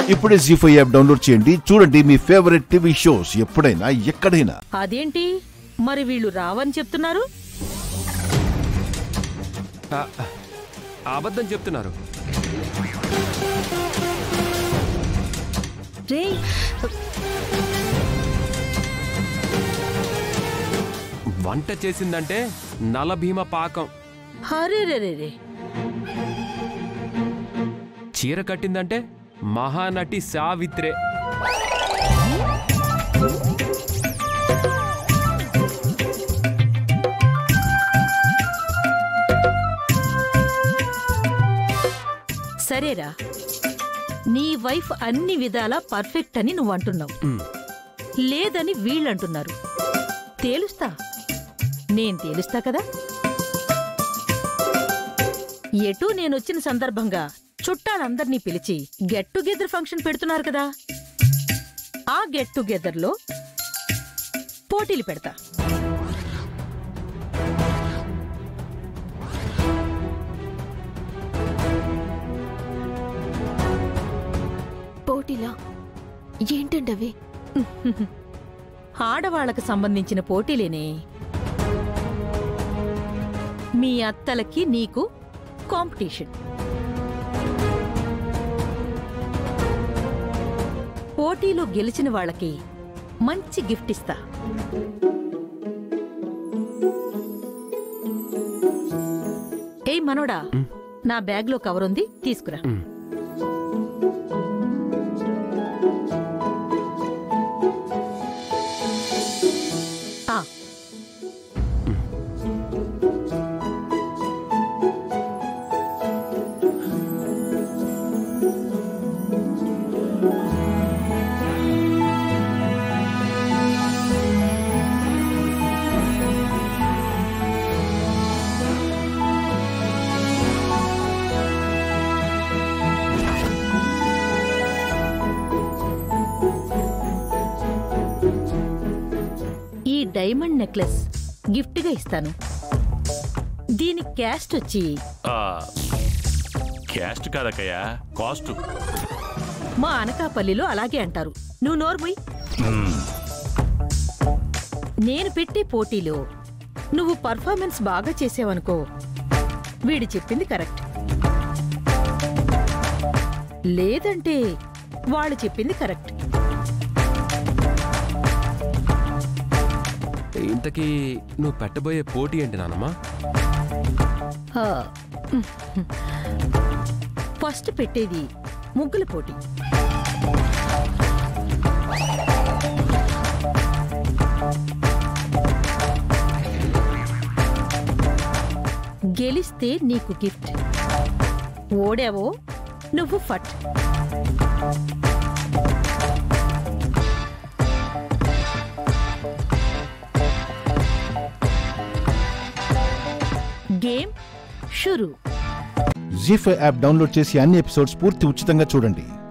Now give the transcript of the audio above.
ఇప్పుడే G five app download చేయండి చూడండి మీ ఫేవరెట్ టీవీ షోస్ ఎప్పుడైనా ఎక్కడైనా అదేంటి మరి వీళ్ళు రావని చెప్తున్నారు ఆ, అబద్ధం చెప్తున్నారు రే వంట చేసిందంటే నలభీమ పాకం హరే రే రే రే చీర కట్టిందంటే మహానటి సావిత్రే సరేరా నీ వైఫ్ అన్ని విధాలా పర్ఫెక్ట్ అని నువ్వు అంటున్నావు ఉమ్, లేదని వీళ్ళంటున్నారు తేలుస్తా నేను తేలుస్తా కదా ఎటూ నేనొచ్చిన సందర్భంగా చుట్టాలందర్నీ పిలిచి గెట్ టుగెదర్ ఫంక్షన్ పెడుతున్నారు కదా ఆ గెట్ టుగెదర్లో పోటీలు పెడతా పోటీలా ఏంటండి అవి ఆడవాళ్లకు సంబంధించిన పోటీలేనే మీ అత్తలకి నీకు కాంపిటీషన్ పోటీలో గెలిచిన వాళ్ళకి మంచి గిఫ్ట్ ఇస్తా ఏయ్ మనోడా నా బ్యాగ్లో కవర్ ఉంది తీసుకురా ఉమ్. ఆ ఈ డైమండ్ నెక్లెస్ గిఫ్ట్గా ఇస్తాను దీని క్యాస్ట్ వచ్చి ఆ, క్యాస్ట్ కాదక్కయ్యా కాస్ట్ మా అనకాపల్లిలో అలాగే అంటారు నువ్వు నోర్ముయ్ నేను పెట్టే పోటీలో నువ్వు పర్ఫార్మెన్స్ బాగా చేసావనుకో వీడు చెప్పింది కరెక్ట్ లేదంటే వాళ్ళు చెప్పింది కరెక్ట్ ఇంతకీ నువ్వు పెట్టబోయే పోటీ ఏంటి నానమ్మా ఆ, ఫస్ట్ పెట్టేది ముగ్గుల పోటీ గెలిస్తే నీకు గిఫ్ట్ ఓడావో నువ్వు ఫట్ గేమ్ షురూ జీ ఫైవ్ యాప్ డౌన్లోడ్ చేసి అన్ని ఎపిసోడ్స్ పూర్తి ఉచితంగా చూడండి